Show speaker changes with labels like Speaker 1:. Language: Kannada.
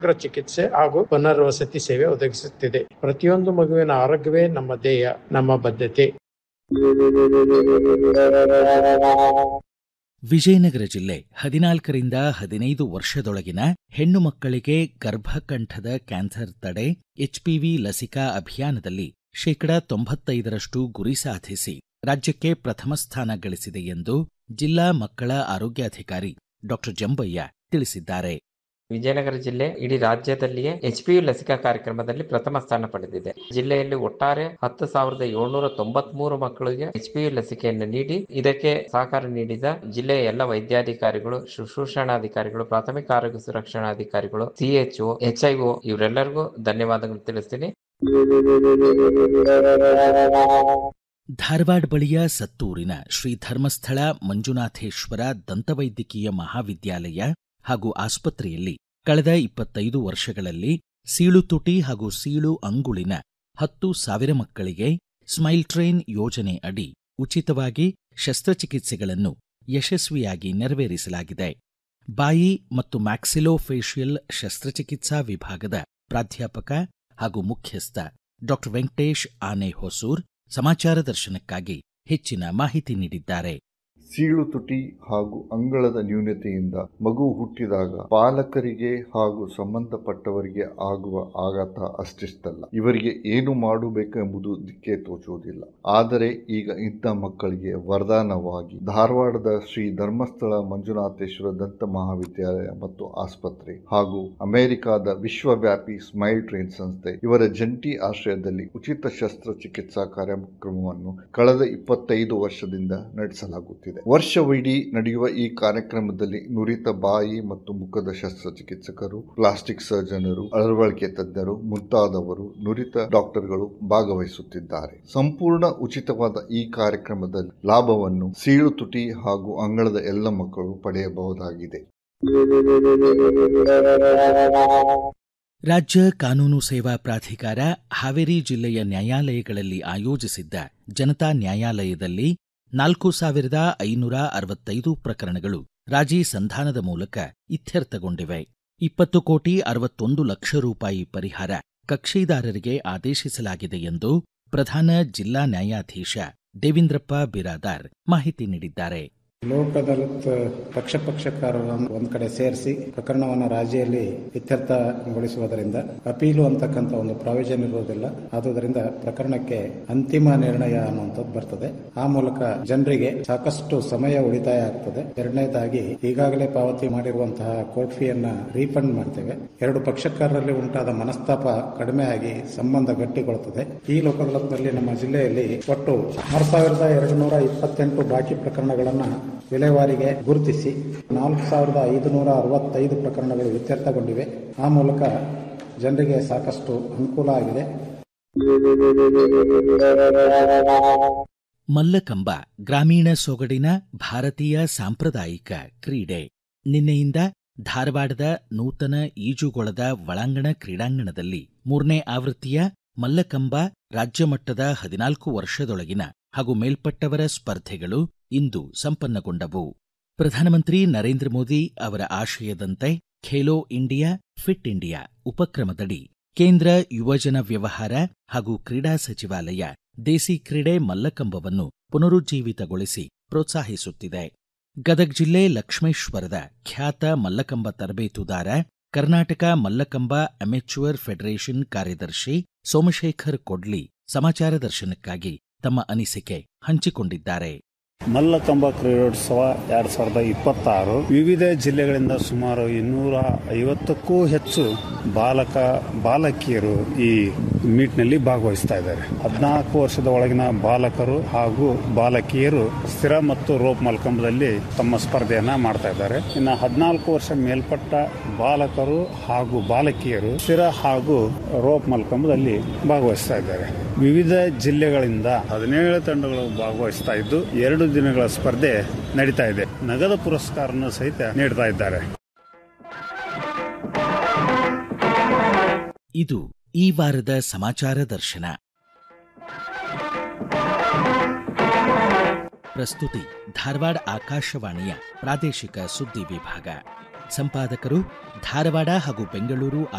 Speaker 1: ಸಮಗ್ರ ಚಿಕಿತ್ಸೆ ಹಾಗೂ ಪುನರ್ವಸತಿ ಸೇವೆ ಒದಗಿಸುತ್ತಿದೆ ಪ್ರತಿಯೊಂದು ಮಗುವಿನ ಆರೋಗ್ಯವೇ ನಮ್ಮ ಧ್ಯೇಯ ನಮ್ಮ ಬದ್ಧತೆ
Speaker 2: ವಿಜಯನಗರ ಜಿಲ್ಲೆ ಹದಿನಾಲ್ಕರಿಂದ ಹದಿನೈದು ವರ್ಷದೊಳಗಿನ ಹೆಣ್ಣು ಮಕ್ಕಳಿಗೆ ಗರ್ಭಕಂಠದ ಕ್ಯಾನ್ಸರ್ ತಡೆ ಎಚ್ಪಿವಿ ಲಸಿಕಾ ಅಭಿಯಾನದಲ್ಲಿ ಶೇಕಡಾ ತೊಂಬತ್ತೈದರಷ್ಟು ಗುರಿ ಸಾಧಿಸಿ ರಾಜ್ಯಕ್ಕೆ ಪ್ರಥಮ ಸ್ಥಾನ ಗಳಿಸಿದೆ ಎಂದು ಜಿಲ್ಲಾ ಮಕ್ಕಳ ಆರೋಗ್ಯಾಧಿಕಾರಿ ಡಾಕ್ಟರ್ ಜಂಬಯ್ಯ ತಿಳಿಸಿದ್ದಾರೆ
Speaker 3: ವಿಜಯನಗರ ಜಿಲ್ಲೆ ಇಡೀ ರಾಜ್ಯದಲ್ಲಿಯೇ ಎಚ್ಪಿಯು ಲಸಿಕಾ ಕಾರ್ಯಕ್ರಮದಲ್ಲಿ ಪ್ರಥಮ ಸ್ಥಾನ ಪಡೆದಿದೆ ಜಿಲ್ಲೆಯಲ್ಲಿ ಒಟ್ಟಾರೆ ಹತ್ತು ಸಾವಿರದ ಏಳ್ನೂರ ತೊಂಬತ್ಮೂರು ಮಕ್ಕಳಿಗೆ ಎಚ್ಪಿಯು ಲಸಿಕೆಯನ್ನು ನೀಡಿ ಇದಕ್ಕೆ ಸಹಕಾರ ನೀಡಿದ ಜಿಲ್ಲೆಯ ಎಲ್ಲ ವೈದ್ಯಾಧಿಕಾರಿಗಳು ಶುಶ್ರೂಷಣಾಧಿಕಾರಿಗಳು ಪ್ರಾಥಮಿಕ ಆರೋಗ್ಯ ಸುರಕ್ಷಣಾಧಿಕಾರಿಗಳು ಸಿಎಚ್ಒ ಎಚ್ಐಒ ಇವರೆಲ್ಲರಿಗೂ ಧನ್ಯವಾದಗಳು ತಿಳಿಸ್ತೀನಿ
Speaker 2: ಧಾರವಾಡ ಬಳಿಯ ಸತ್ತೂರಿನ ಶ್ರೀ ಧರ್ಮಸ್ಥಳ ಮಂಜುನಾಥೇಶ್ವರ ದಂತವೈದ್ಯಕೀಯ ಮಹಾವಿದ್ಯಾಲಯ ಹಾಗೂ ಆಸ್ಪತ್ರೆಯಲ್ಲಿ ಕಳೆದ ಇಪ್ಪತ್ತೈದು ವರ್ಷಗಳಲ್ಲಿ ಸೀಳು ತುಟಿ ಹಾಗೂ ಸೀಳು ಅಂಗುಳಿನ ಹತ್ತು ಸಾವಿರ ಮಕ್ಕಳಿಗೆ ಸ್ಮೈಲ್ ಟ್ರೈನ್ ಯೋಜನೆ ಅಡಿ ಉಚಿತವಾಗಿ ಶಸ್ತ್ರಚಿಕಿತ್ಸೆಗಳನ್ನು ಯಶಸ್ವಿಯಾಗಿ ನೆರವೇರಿಸಲಾಗಿದೆ ಬಾಯಿ ಮತ್ತು ಮ್ಯಾಕ್ಸಿಲೋಫೇಶಿಯಲ್ ಶಸ್ತ್ರಚಿಕಿತ್ಸಾ ವಿಭಾಗದ ಪ್ರಾಧ್ಯಾಪಕ ಹಾಗೂ ಮುಖ್ಯಸ್ಥ ಡಾಕ್ಟರ್ ವೆಂಕಟೇಶ್ ಆನೆ ಹೊಸೂರ್ ಸಮಾಚಾರ ದರ್ಶನಕ್ಕಾಗಿ ಹೆಚ್ಚಿನ ಮಾಹಿತಿ ನೀಡಿದ್ದಾರೆ
Speaker 4: ಸೀಳು ತುಟಿ ಹಾಗೂ ಅಂಗಳದ ನ್ಯೂನತೆಯಿಂದ ಮಗು ಹುಟ್ಟಿದಾಗ ಪಾಲಕರಿಗೆ ಹಾಗೂ ಸಂಬಂಧಪಟ್ಟವರಿಗೆ ಆಗುವ ಆಘಾತ ಅಷ್ಟಿಷ್ಟಲ್ಲ ಇವರಿಗೆ ಏನು ಮಾಡಬೇಕೆಂಬುದು ದಿಕ್ಕೆ ತೋಚುವುದಿಲ್ಲ ಆದರೆ ಈಗ ಇಂಥ ಮಕ್ಕಳಿಗೆ ವರದಾನವಾಗಿ ಧಾರವಾಡದ ಶ್ರೀ ಧರ್ಮಸ್ಥಳ ಮಂಜುನಾಥೇಶ್ವರ ದಂತ ಮಹಾವಿದ್ಯಾಲಯ ಮತ್ತು ಆಸ್ಪತ್ರೆ ಹಾಗೂ ಅಮೆರಿಕಾದ ವಿಶ್ವವ್ಯಾಪಿ ಸ್ಮೈಲ್ ಟ್ರೈನ್ ಸಂಸ್ಥೆ ಇವರ ಜಂಟಿ ಆಶ್ರಯದಲ್ಲಿ ಉಚಿತ ಶಸ್ತ್ರಚಿಕಿತ್ಸಾ ಕಾರ್ಯಕ್ರಮವನ್ನು ಕಳೆದ ಇಪ್ಪತ್ತೈದು ವರ್ಷದಿಂದ ನಡೆಸಲಾಗುತ್ತಿದೆ ವರ್ಷವಿಡೀ ನಡೆಯುವ ಈ ಕಾರ್ಯಕ್ರಮದಲ್ಲಿ ನುರಿತ ಬಾಯಿ ಮತ್ತು ಮುಖದ ಶಸ್ತ್ರಚಿಕಿತ್ಸಕರು ಪ್ಲಾಸ್ಟಿಕ್ ಸರ್ಜನರು ಅಳವಡಿಕೆ ತಜ್ಞರು ಮುಂತಾದವರು ನುರಿತ ಡಾಕ್ಟರ್ಗಳು ಭಾಗವಹಿಸುತ್ತಿದ್ದಾರೆ ಸಂಪೂರ್ಣ ಉಚಿತವಾದ ಈ ಕಾರ್ಯಕ್ರಮದ ಲಾಭವನ್ನು ಸೀಳು ತುಟಿ ಹಾಗೂ ಅಂಗಳದ ಎಲ್ಲ ಮಕ್ಕಳು ಪಡೆಯಬಹುದಾಗಿದೆ
Speaker 2: ರಾಜ್ಯ ಕಾನೂನು ಸೇವಾ ಪ್ರಾಧಿಕಾರ ಹಾವೇರಿ ಜಿಲ್ಲೆಯ ನ್ಯಾಯಾಲಯಗಳಲ್ಲಿ ಆಯೋಜಿಸಿದ್ದ ಜನತಾ ನ್ಯಾಯಾಲಯದಲ್ಲಿ ನಾಲ್ಕು ಸಾವಿರದ ಐನೂರ ಅರವತ್ತೈದು ಪ್ರಕರಣಗಳು ರಾಜಿ ಸಂಧಾನದ ಮೂಲಕ ಇತ್ಯರ್ಥಗೊಂಡಿವೆ ಇಪ್ಪತ್ತು ಕೋಟಿ ಅರವತ್ತೊಂದು ಲಕ್ಷ ರೂಪಾಯಿ ಪರಿಹಾರ ಕಕ್ಷಿದಾರರಿಗೆ ಆದೇಶಿಸಲಾಗಿದೆ ಎಂದು ಪ್ರಧಾನ ಜಿಲ್ಲಾ ನ್ಯಾಯಾಧೀಶ ದೇವೇಂದ್ರಪ್ಪ ಬಿರಾದಾರ್ ಮಾಹಿತಿ ನೀಡಿದ್ದಾರೆ
Speaker 5: ಲೋಕ ಅದಾಲತ್ ಪಕ್ಷ ಪಕ್ಷಕಾರರನ್ನು ಒಂದ್ ಕಡೆ ಸೇರಿಸಿ ಪ್ರಕರಣವನ್ನು ರಾಜಿಯಲ್ಲಿ ಇತ್ಯರ್ಥಗೊಳಿಸುವುದರಿಂದ ಅಪೀಲು ಅಂತಕ್ಕಂಥ ಒಂದು ಪ್ರಾವಿಷನ್ ಇರುವುದಿಲ್ಲ ಆದುದರಿಂದ ಪ್ರಕರಣಕ್ಕೆ ಅಂತಿಮ ನಿರ್ಣಯ ಅನ್ನುವಂಥದ್ದು ಬರ್ತದೆ ಆ ಮೂಲಕ ಜನರಿಗೆ ಸಾಕಷ್ಟು ಸಮಯ ಉಳಿತಾಯ ಆಗ್ತದೆ ಎರಡನೇದಾಗಿ ಈಗಾಗಲೇ ಪಾವತಿ ಮಾಡಿರುವಂತಹ ಕೋರ್ಟ್ ಫೀಯನ್ನ ರೀಫಂಡ್ ಮಾಡ್ತೇವೆ ಎರಡು ಪಕ್ಷಕಾರರಲ್ಲಿ ಉಂಟಾದ ಮನಸ್ತಾಪ ಕಡಿಮೆ ಆಗಿ ಸಂಬಂಧ ಗಟ್ಟಿಗೊಳ್ಳುತ್ತದೆ ಈ ಲೋಕದಳತ್ನಲ್ಲಿ ನಮ್ಮ ಜಿಲ್ಲೆಯಲ್ಲಿ ಒಟ್ಟು ಆರು ಸಾವಿರದ ಎರಡು ನೂರ ಇಪ್ಪತ್ತೆಂಟು ಬಾಕಿ ಪ್ರಕರಣಗಳನ್ನ ವಿಲೇವಾರಿಗೆ ಗುರುತಿಸಿ ನಾಲ್ಕು ಸಾವಿರದ ಐದುನೂರ ಅರವತ್ತೈದು ಪ್ರಕರಣಗಳು ಇತ್ಯರ್ಥಗೊಂಡಿವೆ ಆ ಮೂಲಕ ಜನರಿಗೆ ಸಾಕಷ್ಟು ಅನುಕೂಲ ಆಗಿದೆ
Speaker 2: ಮಲ್ಲಕಂಬ ಗ್ರಾಮೀಣ ಸೊಗಡಿನ ಭಾರತೀಯ ಸಾಂಪ್ರದಾಯಿಕ ಕ್ರೀಡೆ ನಿನ್ನೆಯಿಂದ ಧಾರವಾಡದ ನೂತನ ಈಜುಗೊಳದ ಒಳಾಂಗಣ ಕ್ರೀಡಾಂಗಣದಲ್ಲಿ ಮೂರನೇ ಆವೃತ್ತಿಯ ಮಲ್ಲಕಂಬ ರಾಜ್ಯಮಟ್ಟದ ಹದಿನಾಲ್ಕು ವರ್ಷದೊಳಗಿನ ಹಾಗೂ ಮೇಲ್ಪಟ್ಟವರ ಸ್ಪರ್ಧೆಗಳು ಇಂದು ಸಂಪನ್ನಗೊಂಡವು ಪ್ರಧಾನಮಂತ್ರಿ ನರೇಂದ್ರ ಮೋದಿ ಅವರ ಆಶಯದಂತೆ ಖೇಲೋ ಇಂಡಿಯಾ ಫಿಟ್ ಇಂಡಿಯಾ ಉಪಕ್ರಮದಡಿ ಕೇಂದ್ರ ಯುವಜನ ವ್ಯವಹಾರ ಹಾಗೂ ಕ್ರೀಡಾ ಸಚಿವಾಲಯ ದೇಸಿ ಕ್ರೀಡೆ ಮಲ್ಲಕಂಬವನ್ನು ಪುನರುಜ್ಜೀವಿತಗೊಳಿಸಿ ಪ್ರೋತ್ಸಾಹಿಸುತ್ತಿದೆ ಗದಗ ಜಿಲ್ಲೆ ಲಕ್ಷ್ಮೇಶ್ವರದ ಖ್ಯಾತ ಮಲ್ಲಕಂಬ ತರಬೇತುದಾರ ಕರ್ನಾಟಕ ಮಲ್ಲಕಂಬ ಅಮೆಚ್ಯೂರ್ ಫೆಡರೇಷನ್ ಕಾರ್ಯದರ್ಶಿ ಸೋಮಶೇಖರ್ ಕೊಡ್ಲಿ ಸಮಾಚಾರ ದರ್ಶನಕ್ಕಾಗಿ ತಮ್ಮ ಅನಿಸಿಕೆ ಹಂಚಿಕೊಂಡಿದ್ದಾರೆ
Speaker 6: ಮಲ್ಲಕಂಬ ಕ್ರೀಡೋತ್ಸವ ಎರಡ್ ಸಾವಿರದ ಇಪ್ಪತ್ತಾರು ವಿವಿಧ ಜಿಲ್ಲೆಗಳಿಂದ ಸುಮಾರು ಇನ್ನೂರ ಐವತ್ತಕ್ಕೂ ಹೆಚ್ಚು ಬಾಲಕ ಬಾಲಕಿಯರು ಈ ಮೀಟ್ನಲ್ಲಿ ಭಾಗವಹಿಸ್ತಾ ಇದ್ದಾರೆ ಹದಿನಾಲ್ಕು ವರ್ಷದ ಒಳಗಿನ ಬಾಲಕರು ಹಾಗೂ ಬಾಲಕಿಯರು ಸ್ಥಿರ ಮತ್ತು ರೋಪ್ ಮಲ್ಕಂಬದಲ್ಲಿ ತಮ್ಮ ಸ್ಪರ್ಧೆಯನ್ನ ಮಾಡ್ತಾ ಇದ್ದಾರೆ ಇನ್ನು ಹದಿನಾಲ್ಕು ವರ್ಷ ಮೇಲ್ಪಟ್ಟ ಬಾಲಕರು ಹಾಗೂ ಬಾಲಕಿಯರು ಸ್ಥಿರ ಹಾಗೂ ರೋಪ್ ಮಲ್ಕಂಬದಲ್ಲಿ ಭಾಗವಹಿಸ್ತಾ ಇದ್ದಾರೆ ವಿವಿಧ ಜಿಲ್ಲೆಗಳಿಂದ ಹದಿನೇಳು ತಂಡಗಳು ಭಾಗವಹಿಸ್ತಾ ಇದ್ದು ಎರಡು ದಿನಗಳ ಸ್ಪರ್ಧೆ ನಡೀತಾ ಇದೆ ನಗದು ಪುರಸ್ಕಾರನ ಸಹಿತ ನೀಡ್ತಾ ಇದ್ದಾರೆ
Speaker 2: ಇದು ಈ ವಾರದ ಸಮಾಚಾರ ದರ್ಶನ ಪ್ರಸ್ತುತಿ ಧಾರವಾಡ ಆಕಾಶವಾಣಿಯ ಪ್ರಾದೇಶಿಕ ಸುದ್ದಿ ವಿಭಾಗ ಸಂಪಾದಕರು ಧಾರವಾಡ ಹಾಗೂ ಬೆಂಗಳೂರು